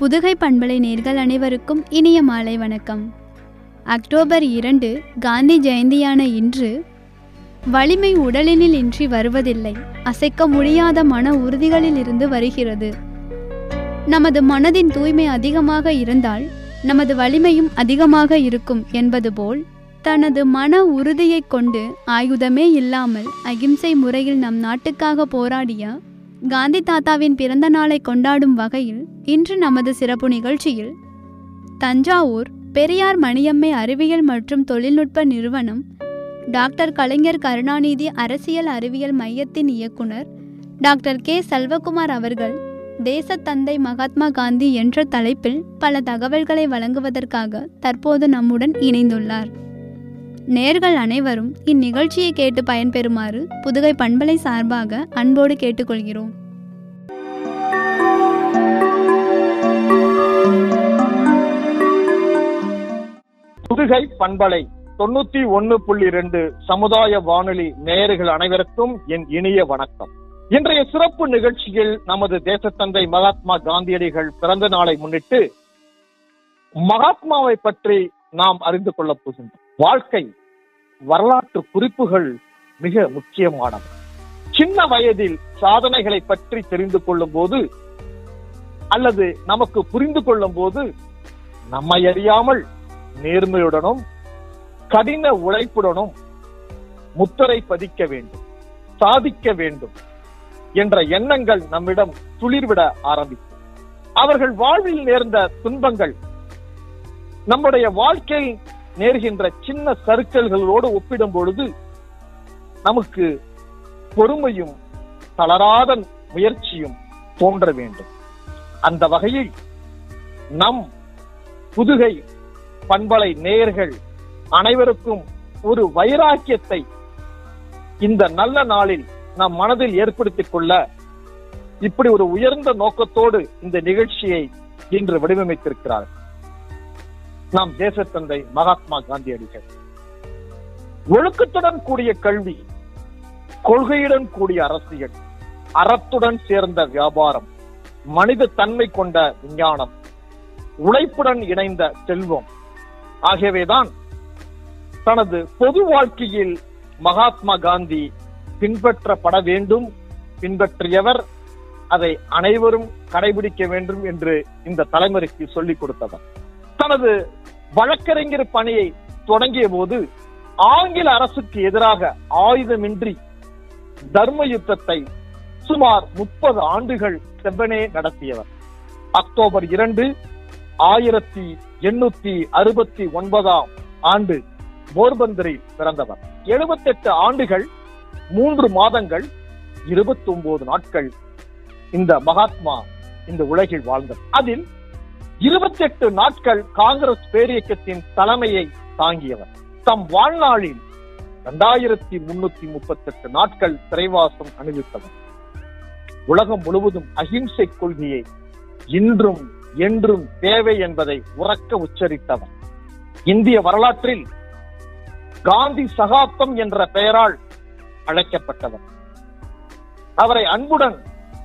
புதுகை பண்பலை நேர்கள் அனைவருக்கும் இனிய மாலை வணக்கம் அக்டோபர் இரண்டு காந்தி ஜெயந்தியான இன்று வலிமை உடலினில் இன்றி வருவதில்லை அசைக்க முடியாத மன உறுதிகளில் இருந்து வருகிறது நமது மனதின் தூய்மை அதிகமாக இருந்தால் நமது வலிமையும் அதிகமாக இருக்கும் என்பது போல் தனது மன உறுதியைக் கொண்டு ஆயுதமே இல்லாமல் அகிம்சை முறையில் நம் நாட்டுக்காக போராடிய காந்தி தாத்தாவின் பிறந்த நாளை கொண்டாடும் வகையில் இன்று நமது சிறப்பு நிகழ்ச்சியில் தஞ்சாவூர் பெரியார் மணியம்மை அறிவியல் மற்றும் தொழில்நுட்ப நிறுவனம் டாக்டர் கலைஞர் கருணாநிதி அரசியல் அறிவியல் மையத்தின் இயக்குனர் டாக்டர் கே செல்வகுமார் அவர்கள் தேசத்தந்தை மகாத்மா காந்தி என்ற தலைப்பில் பல தகவல்களை வழங்குவதற்காக தற்போது நம்முடன் இணைந்துள்ளார் நேர்கள் அனைவரும் இந்நிகழ்ச்சியை கேட்டு பயன்பெறுமாறு புதுகை பண்பலை சார்பாக அன்போடு கேட்டுக்கொள்கிறோம் புதுகை பண்பலை தொண்ணூத்தி ஒன்னு புள்ளி ரெண்டு சமுதாய வானொலி நேயர்கள் அனைவருக்கும் என் இனிய வணக்கம் இன்றைய சிறப்பு நிகழ்ச்சியில் நமது தேசத்தந்தை மகாத்மா காந்தியடிகள் பிறந்த நாளை முன்னிட்டு மகாத்மாவை பற்றி நாம் அறிந்து கொள்ளப் போகின்றோம் வாழ்க்கை வரலாற்று குறிப்புகள் மிக முக்கியமானவை சின்ன வயதில் சாதனைகளை பற்றி தெரிந்து கொள்ளும் போது அல்லது நமக்கு புரிந்து கொள்ளும் போது நம்மை அறியாமல் நேர்மையுடனும் கடின உழைப்புடனும் முத்திரை பதிக்க வேண்டும் சாதிக்க வேண்டும் என்ற எண்ணங்கள் நம்மிடம் துளிர்விட ஆரம்பிக்கும் அவர்கள் வாழ்வில் நேர்ந்த துன்பங்கள் நம்முடைய வாழ்க்கையில் நேர்கின்ற சின்ன சறுக்கல்களோடு ஒப்பிடும் பொழுது நமக்கு பொறுமையும் தளராத முயற்சியும் தோன்ற வேண்டும் அந்த வகையில் நம் புதுகை பண்பலை நேயர்கள் அனைவருக்கும் ஒரு வைராக்கியத்தை இந்த நல்ல நாளில் நம் மனதில் ஏற்படுத்திக் கொள்ள இப்படி ஒரு உயர்ந்த நோக்கத்தோடு இந்த நிகழ்ச்சியை இன்று வடிவமைத்திருக்கிறார் நாம் தேசத்தந்தை மகாத்மா காந்தியடிகள் ஒழுக்கத்துடன் கூடிய கல்வி கொள்கையுடன் கூடிய அரசியல் அறத்துடன் சேர்ந்த வியாபாரம் மனித தன்மை கொண்ட விஞ்ஞானம் உழைப்புடன் இணைந்த செல்வம் ஆகியவைதான் தனது பொது வாழ்க்கையில் மகாத்மா காந்தி பின்பற்றப்பட வேண்டும் பின்பற்றியவர் அதை அனைவரும் கடைபிடிக்க வேண்டும் என்று இந்த தலைமுறைக்கு சொல்லிக் கொடுத்தவர் தனது வழக்கறிஞர் பணியை தொடங்கிய போது ஆங்கில அரசுக்கு எதிராக ஆயுதமின்றி தர்ம யுத்தத்தை சுமார் முப்பது ஆண்டுகள் செவ்வனே நடத்தியவர் அக்டோபர் இரண்டு ஆயிரத்தி எண்ணூத்தி அறுபத்தி ஒன்பதாம் ஆண்டு போர்பந்தரில் பிறந்தவர் எழுபத்தி எட்டு ஆண்டுகள் மூன்று மாதங்கள் இருபத்தி ஒன்பது நாட்கள் இந்த மகாத்மா இந்த உலகில் வாழ்ந்தார் அதில் இருபத்தி எட்டு நாட்கள் காங்கிரஸ் பேரியக்கத்தின் தலைமையை தாங்கியவர் தம் வாழ்நாளில் இரண்டாயிரத்தி முன்னூத்தி முப்பத்தி எட்டு நாட்கள் சிறைவாசம் அனுபவித்தவர் உலகம் முழுவதும் அகிம்சை கொள்கையை இன்றும் என்றும் தேவை என்பதை உறக்க உச்சரித்தவர் இந்திய வரலாற்றில் காந்தி சகாப்தம் என்ற பெயரால் அழைக்கப்பட்டவர் அவரை அன்புடன்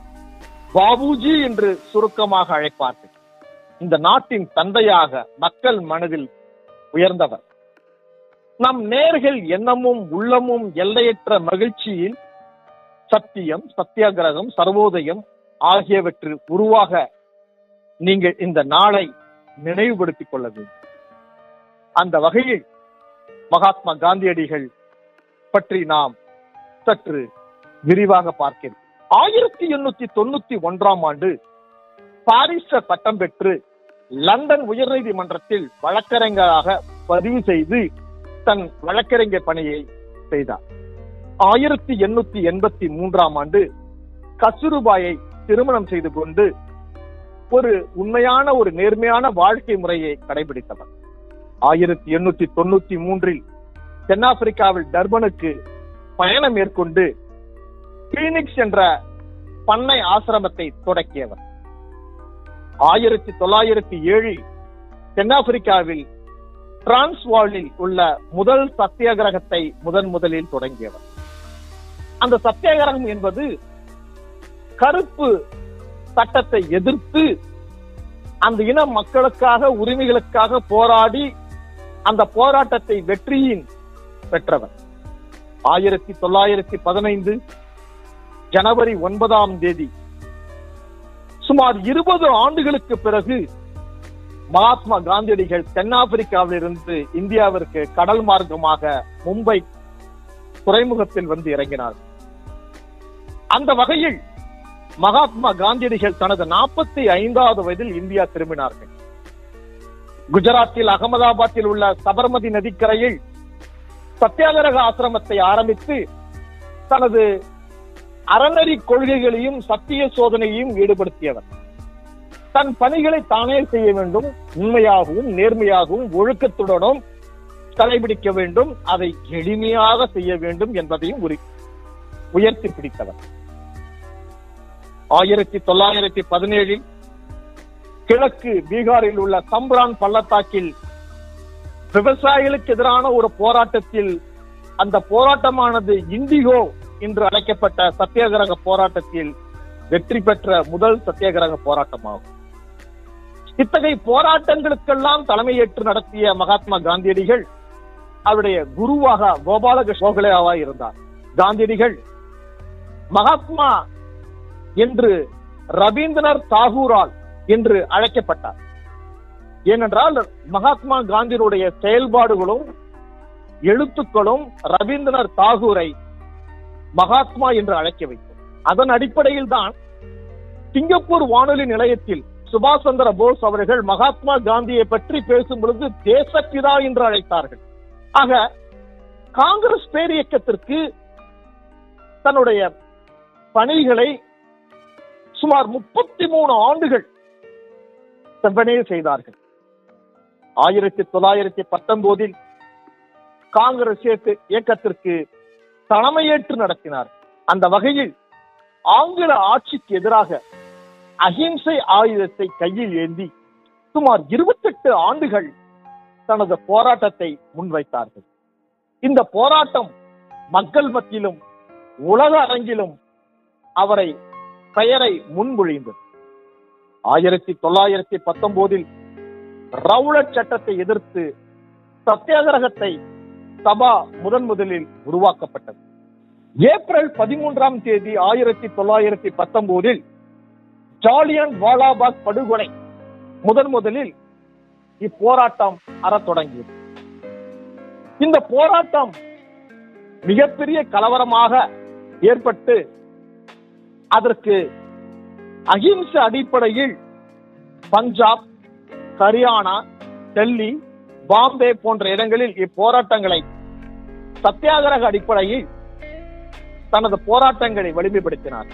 பாபுஜி என்று சுருக்கமாக அழைப்பார்கள் இந்த நாட்டின் தந்தையாக மக்கள் மனதில் உயர்ந்தவர் நம் நேர்கள் எண்ணமும் உள்ளமும் எல்லையற்ற மகிழ்ச்சியில் சத்தியம் சத்தியாகிரகம் சர்வோதயம் ஆகியவற்றில் உருவாக நீங்கள் இந்த நாளை நினைவுபடுத்திக் கொள்ள வேண்டும் அந்த வகையில் மகாத்மா காந்தியடிகள் பற்றி நாம் சற்று விரிவாக பார்க்கிறோம் ஆயிரத்தி எண்ணூத்தி தொண்ணூத்தி ஒன்றாம் ஆண்டு பாரிஸ பட்டம் பெற்று லண்டன் உயர்நீதிமன்றத்தில் வழக்கறிஞராக பதிவு செய்து தன் வழக்கறிஞர் பணியை செய்தார் ஆயிரத்தி எண்ணூத்தி எண்பத்தி மூன்றாம் ஆண்டு கஸ்தூர்பாயை திருமணம் செய்து கொண்டு ஒரு உண்மையான ஒரு நேர்மையான வாழ்க்கை முறையை கடைபிடித்தவர் ஆயிரத்தி எண்ணூத்தி தொண்ணூத்தி மூன்றில் தென்னாப்பிரிக்காவில் டர்பனுக்கு பயணம் மேற்கொண்டு பீனிக்ஸ் என்ற பண்ணை ஆசிரமத்தை தொடக்கியவர் ஆயிரத்தி தொள்ளாயிரத்தி ஏழில் தென்னாப்பிரிக்காவில் டிரான்ஸ்வாலில் உள்ள முதல் சத்தியாகிரகத்தை முதன் முதலில் தொடங்கியவர் அந்த சத்தியாகிரகம் என்பது கருப்பு சட்டத்தை எதிர்த்து அந்த இன மக்களுக்காக உரிமைகளுக்காக போராடி அந்த போராட்டத்தை வெற்றியின் பெற்றவர் ஆயிரத்தி தொள்ளாயிரத்தி பதினைந்து ஜனவரி ஒன்பதாம் தேதி சுமார் இருபது ஆண்டுகளுக்கு பிறகு மகாத்மா காந்தியடிகள் தென்னாப்பிரிக்காவில் இருந்து இந்தியாவிற்கு கடல் மார்க்கமாக மும்பை துறைமுகத்தில் வந்து இறங்கினார் அந்த வகையில் மகாத்மா காந்தியடிகள் தனது நாற்பத்தி ஐந்தாவது வயதில் இந்தியா திரும்பினார்கள் குஜராத்தில் அகமதாபாத்தில் உள்ள சபர்மதி நதிக்கரையில் சத்தியாகிரக ஆசிரமத்தை ஆரம்பித்து தனது அறநெறி கொள்கைகளையும் சத்திய சோதனையையும் ஈடுபடுத்தியவர் தன் பணிகளை தானே செய்ய வேண்டும் உண்மையாகவும் நேர்மையாகவும் ஒழுக்கத்துடனும் கடைபிடிக்க வேண்டும் அதை எளிமையாக செய்ய வேண்டும் என்பதையும் உரி- உயர்த்தி பிடித்தவர் ஆயிரத்தி தொள்ளாயிரத்தி பதினேழில் கிழக்கு பீகாரில் உள்ள சம்பரான் பள்ளத்தாக்கில் விவசாயிகளுக்கு எதிரான ஒரு போராட்டத்தில் அந்த போராட்டமானது இண்டிகோ என்று அழைக்கப்பட்ட சத்தியாகிரக போராட்டத்தில் வெற்றி பெற்ற முதல் சத்தியாகிரக போராட்டமாகும் இத்தகைய போராட்டங்களுக்கெல்லாம் தலைமையேற்று நடத்திய மகாத்மா காந்தியடிகள் அவருடைய குருவாக கோபாலகிருஷ்ண கோகலேவா இருந்தார் காந்தியடிகள் மகாத்மா என்று ரவீந்திரநாத் தாகூரால் என்று அழைக்கப்பட்டார் ஏனென்றால் மகாத்மா காந்தியினுடைய செயல்பாடுகளும் எழுத்துக்களும் ரவீந்திரநாத் தாகூரை மகாத்மா என்று அழைக்க வைத்தது அதன் அடிப்படையில் தான் சிங்கப்பூர் வானொலி நிலையத்தில் சுபாஷ் சந்திர போஸ் அவர்கள் மகாத்மா காந்தியை பற்றி பேசும் பொழுது தேசப்பிதா என்று அழைத்தார்கள் ஆக காங்கிரஸ் பேரியக்கத்திற்கு தன்னுடைய பணிகளை சுமார் முப்பத்தி மூணு ஆண்டுகள் செவ்வனே செய்தார்கள் ஆயிரத்தி தொள்ளாயிரத்தி பத்தொன்பதில் காங்கிரஸ் இயக்க- இயக்கத்திற்கு தலைமையேற்று நடத்தினார் அந்த வகையில் ஆங்கில ஆட்சிக்கு எதிராக அகிம்சை ஆயுதத்தை கையில் ஏந்தி சுமார் இருபத்தெட்டு ஆண்டுகள் தனது போராட்டத்தை முன்வைத்தார்கள் இந்த போராட்டம் மக்கள் மத்தியிலும் உலக அரங்கிலும் அவரை பெயரை முன்மொழிந்தது ஆயிரத்தி தொள்ளாயிரத்தி பத்தொன்பதில் ரவுலட் சட்டத்தை எதிர்த்து சத்தியாகிரகத்தை சபா முதன் முதலில் உருவாக்கப்பட்டது ஏப்ரல் பதிமூன்றாம் தேதி ஆயிரத்தி தொள்ளாயிரத்தி பத்தொன்பதில் ஜாலியன் வாலாபாக் படுகொலை முதன் முதலில் இப்போராட்டம் அறத் தொடங்கியது இந்த போராட்டம் மிகப்பெரிய கலவரமாக ஏற்பட்டு அதற்கு அகிம்சை அடிப்படையில் பஞ்சாப் ஹரியானா டெல்லி பாம்பே போன்ற இடங்களில் இப்போராட்டங்களை சத்தியாகிரக அடிப்படையில் தனது போராட்டங்களை வலிமைப்படுத்தினார்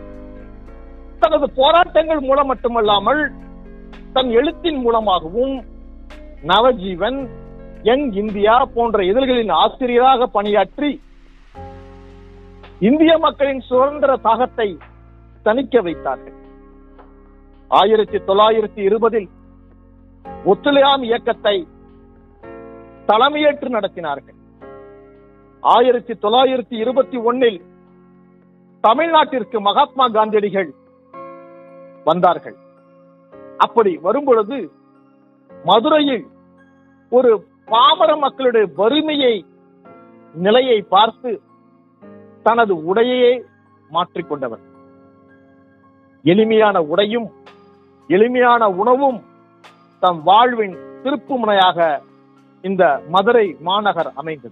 தனது போராட்டங்கள் மூலம் மட்டுமல்லாமல் தன் எழுத்தின் மூலமாகவும் நவஜீவன் யங் இந்தியா போன்ற இதழ்களின் ஆசிரியராக பணியாற்றி இந்திய மக்களின் சுதந்திர தாகத்தை தணிக்க வைத்தார்கள் ஆயிரத்தி தொள்ளாயிரத்தி இருபதில் ஒத்துழையாம் இயக்கத்தை தலைமையேற்று நடத்தினார்கள் ஆயிரத்தி தொள்ளாயிரத்தி இருபத்தி ஒன்னில் தமிழ்நாட்டிற்கு மகாத்மா காந்தியடிகள் வந்தார்கள் அப்படி வரும்பொழுது மதுரையில் ஒரு பாமர மக்களுடைய வறுமையை நிலையை பார்த்து தனது உடையையே மாற்றிக்கொண்டவர் எளிமையான உடையும் எளிமையான உணவும் தம் வாழ்வின் திருப்பு முனையாக இந்த மதுரை மாநகர் அமைந்தது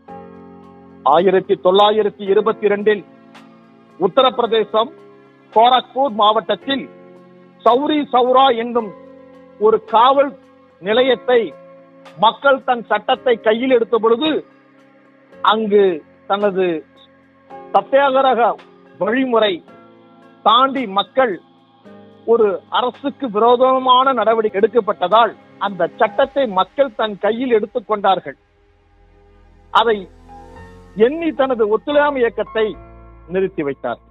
ஆயிரத்தி தொள்ளாயிரத்தி இருபத்தி இரண்டில் உத்தரப்பிரதேசம் கோரக்பூர் மாவட்டத்தில் சௌரி சௌரா என்னும் ஒரு காவல் நிலையத்தை மக்கள் தன் சட்டத்தை கையில் எடுத்த பொழுது அங்கு தனது சத்தியாகிரக வழிமுறை தாண்டி மக்கள் ஒரு அரசுக்கு விரோதமான நடவடிக்கை எடுக்கப்பட்டதால் அந்த சட்டத்தை மக்கள் தன் கையில் எடுத்துக் கொண்டார்கள் அதை எண்ணி தனது ஒத்துழையாமை இயக்கத்தை நிறுத்தி வைத்தார்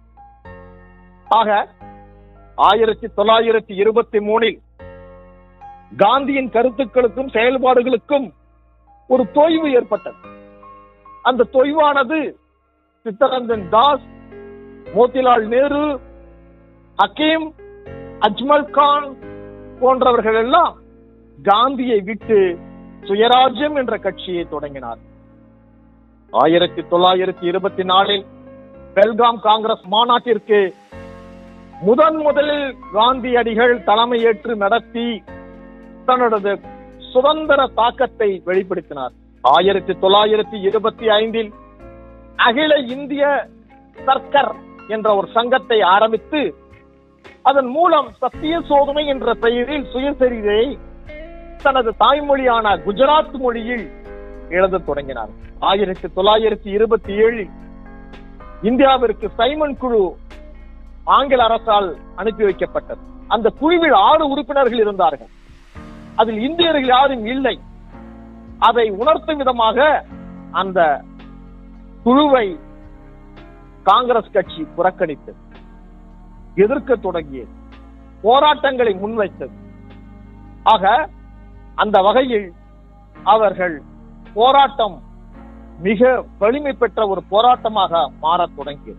ஆக ஆயிரத்தி தொள்ளாயிரத்தி இருபத்தி மூணில் காந்தியின் கருத்துக்களுக்கும் செயல்பாடுகளுக்கும் ஒரு தொய்வு ஏற்பட்டது அந்த தொய்வானது சித்தரஞ்சன் தாஸ் மோதிலால் நேரு ஹக்கீம் அஜ்மல் கான் போன்றவர்கள் எல்லாம் காந்தியை விட்டு சுயராஜ்யம் என்ற கட்சியை தொடங்கினார் ஆயிரத்தி தொள்ளாயிரத்தி இருபத்தி நாலில் பெல்காம் காங்கிரஸ் மாநாட்டிற்கு முதன் முதலில் காந்தியடிகள் தலைமையேற்று நடத்தி தன்னது சுதந்திர தாக்கத்தை வெளிப்படுத்தினார் ஆயிரத்தி தொள்ளாயிரத்தி இருபத்தி ஐந்தில் அகில இந்திய சர்க்கர் என்ற ஒரு சங்கத்தை ஆரம்பித்து அதன் மூலம் சத்திய சோதனை என்ற பெயரில் சுயசரிதை தனது தாய்மொழியான குஜராத் மொழியில் எழுதத் தொடங்கினார் ஆயிரத்தி தொள்ளாயிரத்தி இருபத்தி ஏழில் இந்தியாவிற்கு சைமன் குழு ஆங்கில அரசால் அனுப்பி வைக்கப்பட்டது அந்த குழுவில் ஆறு உறுப்பினர்கள் இருந்தார்கள் அதில் இந்தியர்கள் யாரும் இல்லை அதை உணர்த்தும் விதமாக அந்த குழுவை காங்கிரஸ் கட்சி புறக்கணித்தது எதிர்க்க தொடங்கியது போராட்டங்களை முன்வைத்தது ஆக அந்த வகையில் அவர்கள் போராட்டம் மிக வலிமை பெற்ற ஒரு போராட்டமாக மாறத் தொடங்கியது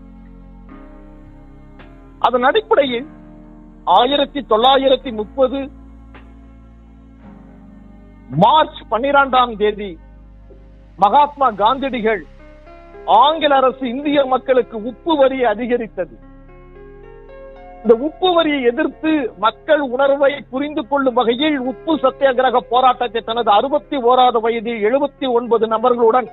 அதன் அடிப்படையில் ஆயிரத்தி தொள்ளாயிரத்தி முப்பது மார்ச் பன்னிரெண்டாம் தேதி மகாத்மா காந்தியடிகள் ஆங்கில அரசு இந்திய மக்களுக்கு உப்பு வரியை அதிகரித்தது இந்த உப்பு வரியை எதிர்த்து மக்கள் உணர்வை புரிந்து கொள்ளும் வகையில் உப்பு சத்தியாகிரக போராட்டத்தை தனது அறுபத்தி ஓராவது வயதில் எழுபத்தி ஒன்பது நபர்களுடன்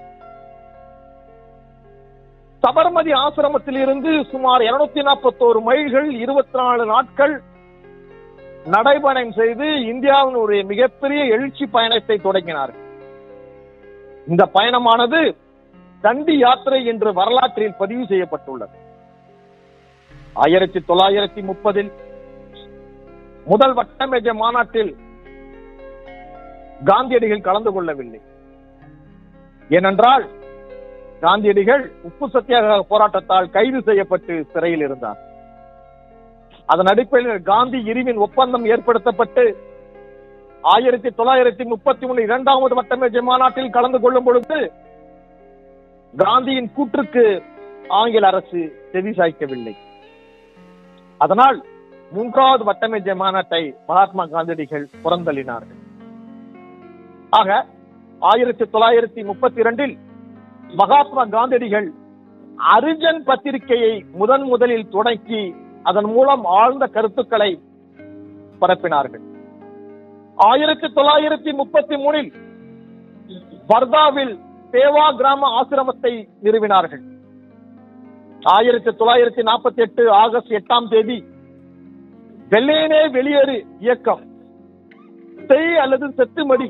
சபர்மதி ஆசிரமத்தில் இருந்து சுமார் இருநூத்தி நாற்பத்தோரு மைல்கள் இருபத்தி நாலு நாட்கள் நடைபயணம் செய்து இந்தியாவினுடைய மிகப்பெரிய எழுச்சி பயணத்தை தொடங்கினார்கள் இந்த பயணமானது தண்டி யாத்திரை என்று வரலாற்றில் பதிவு செய்யப்பட்டுள்ளது ஆயிரத்தி தொள்ளாயிரத்தி முப்பதில் முதல் வட்டமேஜ மாநாட்டில் காந்தியடிகள் கலந்து கொள்ளவில்லை ஏனென்றால் காந்தியடிகள் உப்பு சத்தியாகிரக போராட்டத்தால் கைது செய்யப்பட்டு சிறையில் இருந்தார் அதன் அடிப்படையில் காந்தி இருவின் ஒப்பந்தம் ஏற்படுத்தப்பட்டு ஆயிரத்தி தொள்ளாயிரத்தி முப்பத்தி மூணு இரண்டாவது வட்டமேஜை மாநாட்டில் கலந்து கொள்ளும் பொழுது காந்தியின் கூற்றுக்கு ஆங்கில அரசு செவி சாய்க்கவில்லை அதனால் மூன்றாவது வட்டமேஜை மாநாட்டை மகாத்மா காந்தியடிகள் புறந்தள்ளினார்கள் ஆக ஆயிரத்தி தொள்ளாயிரத்தி முப்பத்தி இரண்டில் மகாத்மா காந்தியடிகள் அரிஜன் பத்திரிகையை முதன் முதலில் தொடங்கி அதன் மூலம் ஆழ்ந்த கருத்துக்களை பரப்பினார்கள் ஆயிரத்தி தொள்ளாயிரத்தி முப்பத்தி மூணில் வர்தாவில் சேவா கிராம ஆசிரமத்தை நிறுவினார்கள் ஆயிரத்தி தொள்ளாயிரத்தி நாற்பத்தி எட்டு ஆகஸ்ட் எட்டாம் தேதி வெள்ளையனே வெளியேறு இயக்கம் செய் அல்லது செத்துமடி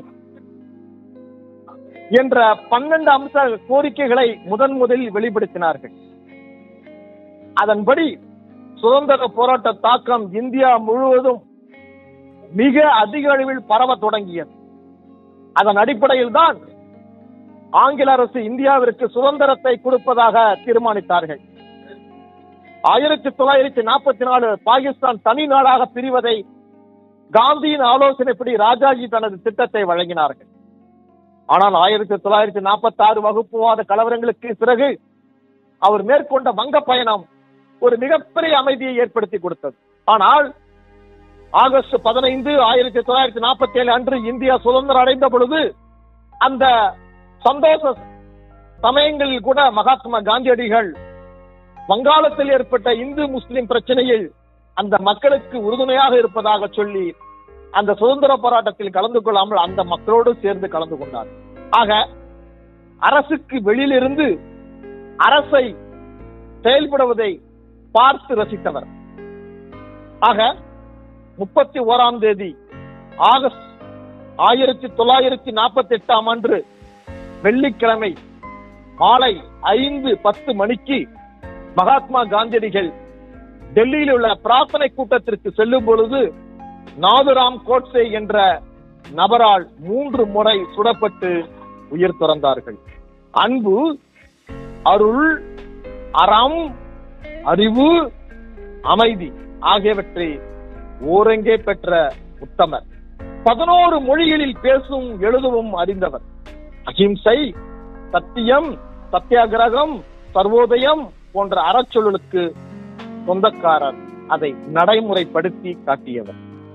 என்ற பன்னெண்டு அம்ச கோரிக்கைகளை முதன் முதலில் வெளிப்படுத்தினார்கள் அதன்படி சுதந்திர போராட்ட தாக்கம் இந்தியா முழுவதும் மிக அதிக அளவில் பரவ தொடங்கியது அதன் அடிப்படையில் தான் ஆங்கில அரசு இந்தியாவிற்கு சுதந்திரத்தை கொடுப்பதாக தீர்மானித்தார்கள் ஆயிரத்தி தொள்ளாயிரத்தி நாற்பத்தி நாலு பாகிஸ்தான் தனி நாடாக பிரிவதை காந்தியின் ஆலோசனைப்படி ராஜாஜி தனது திட்டத்தை வழங்கினார்கள் ஆனால் ஆயிரத்தி தொள்ளாயிரத்தி நாற்பத்தி ஆறு வகுப்புவாத கலவரங்களுக்கு பிறகு அவர் மேற்கொண்ட வங்க பயணம் ஒரு மிகப்பெரிய அமைதியை ஏற்படுத்தி கொடுத்தது ஆனால் ஆகஸ்ட் பதினைந்து ஆயிரத்தி தொள்ளாயிரத்தி நாற்பத்தி ஏழு அன்று இந்தியா சுதந்திரம் அடைந்த பொழுது அந்த சந்தோஷ சமயங்களில் கூட மகாத்மா காந்தியடிகள் வங்காளத்தில் ஏற்பட்ட இந்து முஸ்லிம் பிரச்சனையில் அந்த மக்களுக்கு உறுதுணையாக இருப்பதாக சொல்லி அந்த சுதந்திர போராட்டத்தில் கலந்து கொள்ளாமல் அந்த மக்களோடு சேர்ந்து கலந்து கொண்டார் ஆக அரசுக்கு வெளியிலிருந்து அரசை செயல்படுவதை பார்த்து ரசித்தவர் ஆக முப்பத்தி ஓராம் தேதி ஆகஸ்ட் ஆயிரத்தி தொள்ளாயிரத்தி நாற்பத்தி எட்டாம் அன்று வெள்ளிக்கிழமை மாலை ஐந்து பத்து மணிக்கு மகாத்மா காந்தியடிகள் டெல்லியில் உள்ள பிரார்த்தனை கூட்டத்திற்கு செல்லும் பொழுது நாதுராம் கோட்சே என்ற நபரால் மூன்று முறை சுடப்பட்டு உயிர் துறந்தார்கள் அன்பு அருள் அறம் அறிவு அமைதி ஆகியவற்றை ஓரங்கே பெற்ற உத்தமர் பதினோரு மொழிகளில் பேசும் எழுதவும் அறிந்தவர் அகிம்சை சத்தியம் சத்தியாகிரகம் சர்வோதயம் போன்ற அறச்சொல்லுக்கு சொந்தக்காரர் அதை நடைமுறைப்படுத்தி காட்டியவர்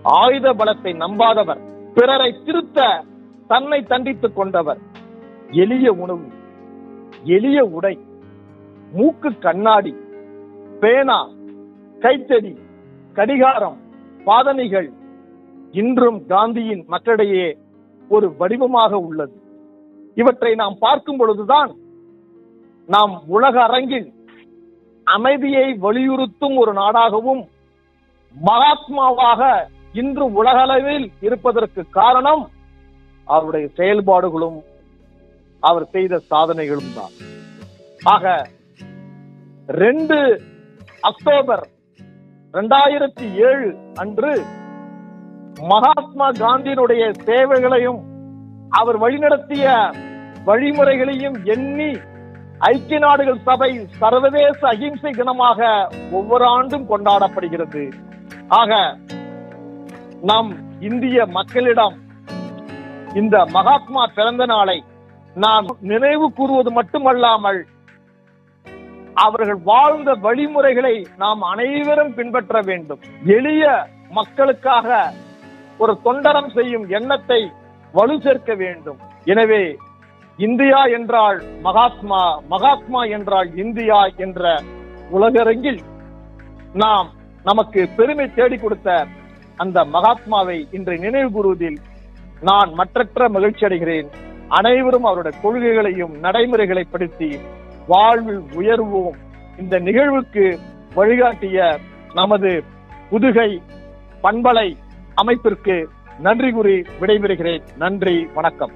ஆயுத பலத்தை நம்பாதவர் பிறரை திருத்த தன்னை தண்டித்துக் கொண்டவர் எளிய உணவு எளிய உடை மூக்கு கண்ணாடி பேனா கைத்தடி கடிகாரம் பாதணிகள் இன்றும் காந்தியின் மக்களிடையே ஒரு வடிவமாக உள்ளது இவற்றை நாம் பார்க்கும் பொழுதுதான் நாம் உலக அரங்கில் அமைதியை வலியுறுத்தும் ஒரு நாடாகவும் மகாத்மாவாக இன்று உலகளவில் இருப்பதற்கு காரணம் அவருடைய செயல்பாடுகளும் அவர் செய்த சாதனைகளும் தான் ஆக ரெண்டு அக்டோபர் இரண்டாயிரத்தி ஏழு அன்று மகாத்மா காந்தியினுடைய சேவைகளையும் அவர் வழிநடத்திய வழிமுறைகளையும் எண்ணி ஐக்கிய நாடுகள் சபை சர்வதேச அகிம்சை தினமாக ஒவ்வொரு ஆண்டும் கொண்டாடப்படுகிறது ஆக நம் இந்திய மக்களிடம் இந்த மகாத்மா பிறந்த நாளை நாம் நினைவு கூறுவது மட்டுமல்லாமல் அவர்கள் வாழ்ந்த வழிமுறைகளை நாம் அனைவரும் பின்பற்ற வேண்டும் எளிய மக்களுக்காக ஒரு தொண்டரம் செய்யும் எண்ணத்தை வலு சேர்க்க வேண்டும் எனவே இந்தியா என்றால் மகாத்மா மகாத்மா என்றால் இந்தியா என்ற உலகரங்கில் நாம் நமக்கு பெருமை தேடி கொடுத்த அந்த மகாத்மாவை இன்று நினைவு கூறுவதில் நான் மற்றற்ற மகிழ்ச்சி அடைகிறேன் அனைவரும் அவருடைய கொள்கைகளையும் நடைமுறைகளை படுத்தி வாழ்வில் உயர்வோம் இந்த நிகழ்வுக்கு வழிகாட்டிய நமது புதுகை பண்பலை அமைப்பிற்கு நன்றி கூறி விடைபெறுகிறேன் நன்றி வணக்கம்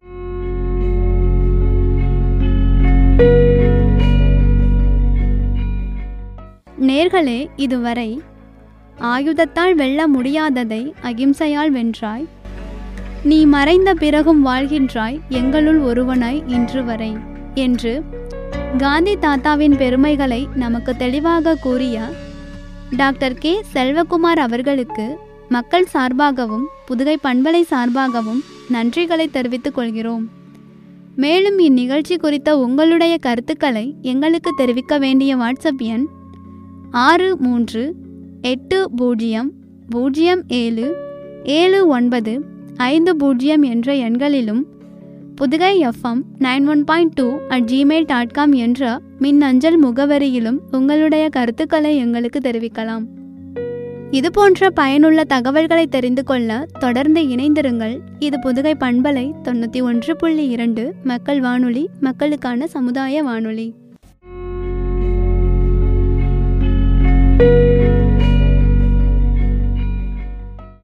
நேர்களே இதுவரை ஆயுதத்தால் வெல்ல முடியாததை அகிம்சையால் வென்றாய் நீ மறைந்த பிறகும் வாழ்கின்றாய் எங்களுள் ஒருவனாய் இன்று வரை என்று காந்தி தாத்தாவின் பெருமைகளை நமக்கு தெளிவாக கூறிய டாக்டர் கே செல்வகுமார் அவர்களுக்கு மக்கள் சார்பாகவும் புதுகை பண்பலை சார்பாகவும் நன்றிகளை தெரிவித்துக் கொள்கிறோம் மேலும் இந்நிகழ்ச்சி குறித்த உங்களுடைய கருத்துக்களை எங்களுக்கு தெரிவிக்க வேண்டிய வாட்ஸ்அப் எண் ஆறு மூன்று எட்டு பூஜ்ஜியம் பூஜ்ஜியம் ஏழு ஏழு ஒன்பது ஐந்து பூஜ்ஜியம் என்ற எண்களிலும் புதுகை FM nine one point two at Gmail dot com என்ற மின்னஞ்சல் முகவரியிலும் உங்களுடைய கருத்துக்களை எங்களுக்கு தெரிவிக்கலாம் இது போன்ற பயனுள்ள தகவல்களை தெரிந்து கொள்ள தொடர்ந்து இணைந்திருங்கள் இது புதுகை பண்பலை தொண்ணூற்றி ஒன்று புள்ளி இரண்டு மக்கள் வானொலி மக்களுக்கான சமுதாய வானொலி